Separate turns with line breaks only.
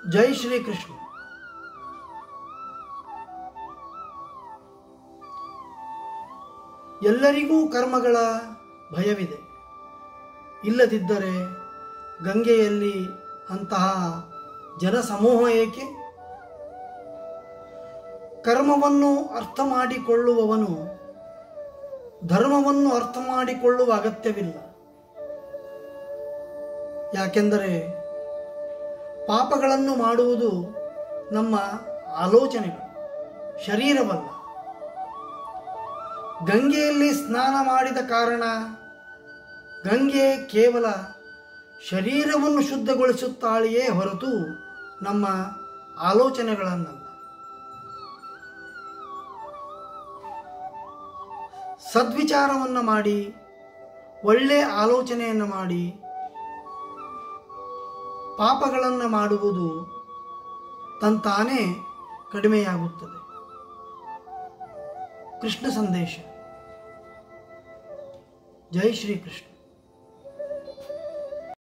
ಜೈ ಶ್ರೀಕೃಷ್ಣ ಎಲ್ಲರಿಗೂ ಕರ್ಮಗಳ ಭಯವಿದೆ ಇಲ್ಲದಿದ್ದರೆ ಗಂಗೆಯಲ್ಲಿ ಅಂತಹ ಜನಸಮೂಹ ಏಕೆ ಕರ್ಮವನ್ನು ಅರ್ಥ ಮಾಡಿಕೊಳ್ಳುವವನು ಧರ್ಮವನ್ನು ಅರ್ಥ ಮಾಡಿಕೊಳ್ಳುವ ಅಗತ್ಯವಿಲ್ಲ ಯಾಕೆಂದರೆ ಪಾಪಗಳನ್ನು ಮಾಡುವುದು ನಮ್ಮ ಆಲೋಚನೆಗಳು ಶರೀರವಲ್ಲ ಗಂಗೆಯಲ್ಲಿ ಸ್ನಾನ ಮಾಡಿದ ಕಾರಣ ಗಂಗೆ ಕೇವಲ ಶರೀರವನ್ನು ಶುದ್ಧಗೊಳಿಸುತ್ತಾಳೆಯೇ ಹೊರತು ನಮ್ಮ ಆಲೋಚನೆಗಳನ್ನಲ್ಲ ಸದ್ವಿಚಾರವನ್ನು ಮಾಡಿ ಒಳ್ಳೆ ಆಲೋಚನೆಯನ್ನು ಮಾಡಿ ಪಾಪಗಳನ್ನು ಮಾಡುವುದು ತಂತಾನೇ ಕಡಿಮೆಯಾಗುತ್ತದೆ ಕೃಷ್ಣ ಸಂದೇಶ ಜೈ ಶ್ರೀಕೃಷ್ಣ